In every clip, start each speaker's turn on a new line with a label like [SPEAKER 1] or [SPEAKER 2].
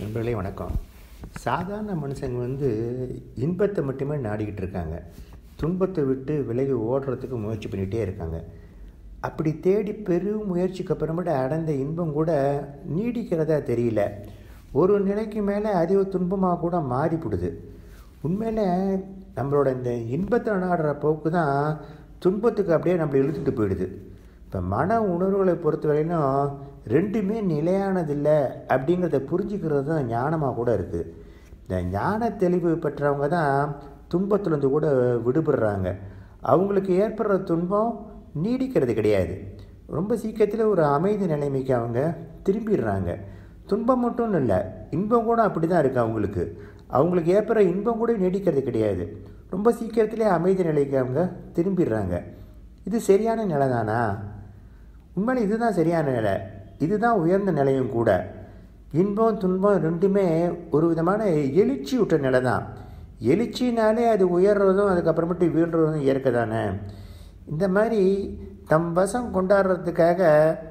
[SPEAKER 1] நண்பர்களே வணக்கம் சாதாரண மனுஷங்க வந்து இன்பத்தை மட்டுமே நாடிக்கிட்டு இருக்காங்க துன்பத்தை விட்டு விலகி ஓடுறதுக்கு முயற்சி பண்ணிகிட்டே இருக்காங்க அப்படி தேடி பெரும் முயற்சிக்கு அப்புறமேட்டு அடைந்த இன்பம் கூட நீடிக்கிறதா தெரியல ஒரு நிலைக்கு மேலே அது துன்பமாக கூட மாறிவிடுது உண்மையில் நம்மளோட இந்த இன்பத்தை நாடுற போக்கு தான் துன்பத்துக்கு அப்படியே நம்மளை இழுத்துட்டு போயிடுது இப்போ மன உணர்வுகளை பொறுத்த வரையிலும் ரெண்டுமே நிலையானதில்லை அப்படிங்கிறத புரிஞ்சுக்கிறது தான் ஞானமாக கூட இருக்குது இந்த ஞான தெளிவு பெற்றவங்க தான் துன்பத்துலேருந்து கூட விடுபடுறாங்க அவங்களுக்கு ஏற்படுற துன்பம் நீடிக்கிறது கிடையாது ரொம்ப சீக்கிரத்தில் ஒரு அமைதி நிலைமைக்கு அவங்க திரும்பிடுறாங்க துன்பம் மட்டும் இல்லை இன்பம் கூட அப்படி தான் இருக்குது அவங்களுக்கு அவங்களுக்கு ஏற்படுற இன்பம் கூட நீடிக்கிறது கிடையாது ரொம்ப சீக்கிரத்திலே அமைதி நிலைக்கு அவங்க திரும்பிடுறாங்க இது சரியான நிலை தானா உண்மையில் இதுதான் சரியான நிலை இதுதான் உயர்ந்த நிலையும் கூட இன்பம் துன்பம் ரெண்டுமே ஒரு விதமான எழுச்சி விட்ட நிலை தான் எழுச்சினாலே அது உயர்றதும் அதுக்கப்புறமேட்டு வீழ்றதும் இயற்கை தானே இந்த மாதிரி தம் வசம் கொண்டாடுறதுக்காக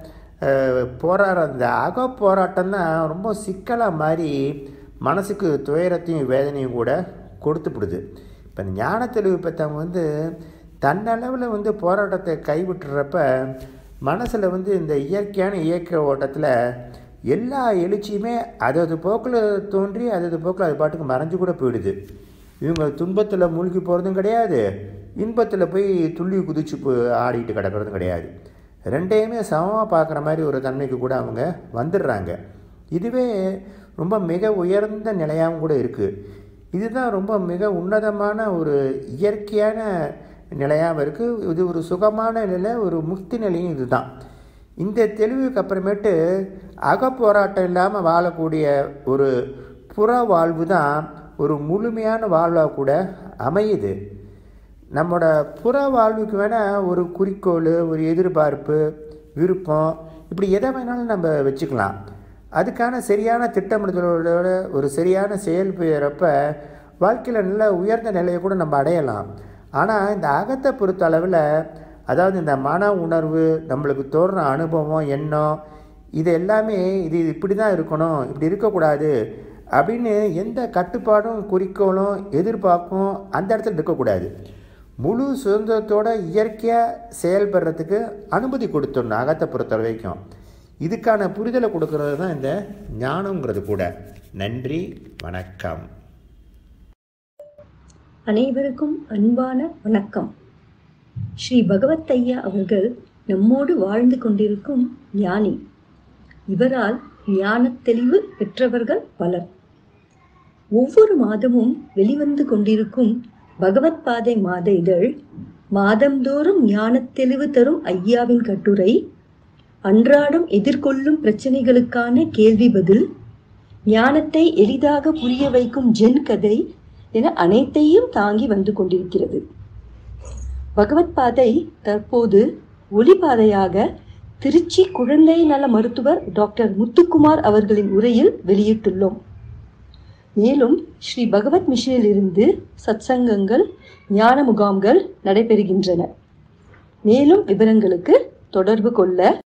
[SPEAKER 1] போராடுற அந்த அக போராட்டம் தான் ரொம்ப சிக்கலாக மாறி மனசுக்கு துயரத்தையும் வேதனையும் கூட கொடுத்துப்படுது இப்போ ஞான தெளிவு பெற்றவங்க வந்து தன்னளவில் வந்து போராட்டத்தை கைவிட்டுறப்ப மனசில் வந்து இந்த இயற்கையான இயக்க ஓட்டத்தில் எல்லா எழுச்சியுமே அதது போக்கில் தோன்றி அதது போக்கில் அது பாட்டுக்கு மறைஞ்சு கூட போயிடுது இவங்க துன்பத்தில் மூழ்கி போகிறதும் கிடையாது இன்பத்தில் போய் துள்ளி குதிச்சு போ ஆடிட்டு கிடக்கிறதும் கிடையாது ரெண்டையுமே சமமாக பார்க்குற மாதிரி ஒரு தன்மைக்கு கூட அவங்க வந்துடுறாங்க இதுவே ரொம்ப மிக உயர்ந்த நிலையாகவும் கூட இருக்குது இதுதான் ரொம்ப மிக உன்னதமான ஒரு இயற்கையான நிலையாகவும் இருக்குது இது ஒரு சுகமான நிலை ஒரு முக்தி நிலையும் இதுதான் இந்த தெளிவுக்கு அப்புறமேட்டு அகப்போராட்டம் இல்லாமல் வாழக்கூடிய ஒரு புற வாழ்வு தான் ஒரு முழுமையான வாழ்வாக கூட அமையுது நம்மளோட புற வாழ்வுக்கு வேணால் ஒரு குறிக்கோள் ஒரு எதிர்பார்ப்பு விருப்பம் இப்படி எதை வேணாலும் நம்ம வச்சுக்கலாம் அதுக்கான சரியான திட்டமிடுதலோட ஒரு சரியான செயல் பெயரப்ப வாழ்க்கையில் நல்ல உயர்ந்த நிலையை கூட நம்ம அடையலாம் ஆனால் இந்த அகத்தை பொறுத்த அளவில் அதாவது இந்த மன உணர்வு நம்மளுக்கு தோன்ற அனுபவம் எண்ணம் இது எல்லாமே இது இப்படி தான் இருக்கணும் இப்படி இருக்கக்கூடாது அப்படின்னு எந்த கட்டுப்பாடும் குறிக்கோளும் எதிர்பார்ப்பும் அந்த இடத்துல இருக்கக்கூடாது முழு சுதந்திரத்தோட இயற்கையாக செயல்படுறதுக்கு அனுமதி கொடுத்துடணும் அகத்தை பொறுத்த வரைக்கும் இதுக்கான புரிதலை கொடுக்கறது தான் இந்த ஞானங்கிறது கூட நன்றி வணக்கம்
[SPEAKER 2] அனைவருக்கும் அன்பான வணக்கம் ஸ்ரீ பகவத் ஐயா அவர்கள் நம்மோடு வாழ்ந்து கொண்டிருக்கும் ஞானி இவரால் ஞானத் தெளிவு பெற்றவர்கள் பலர் ஒவ்வொரு மாதமும் வெளிவந்து கொண்டிருக்கும் பகவத் பாதை மாத இதழ் மாதந்தோறும் ஞானத் தெளிவு தரும் ஐயாவின் கட்டுரை அன்றாடம் எதிர்கொள்ளும் பிரச்சனைகளுக்கான கேள்வி பதில் ஞானத்தை எளிதாக புரிய வைக்கும் ஜென் கதை என அனைத்தையும் தாங்கி வந்து கொண்டிருக்கிறது பகவத் பாதை தற்போது ஒளிபாதையாக திருச்சி குழந்தை நல மருத்துவர் டாக்டர் முத்துக்குமார் அவர்களின் உரையில் வெளியிட்டுள்ளோம் மேலும் ஸ்ரீ பகவத் மிஷனில் இருந்து சத்சங்கங்கள் ஞான முகாம்கள் நடைபெறுகின்றன மேலும் விவரங்களுக்கு தொடர்பு கொள்ள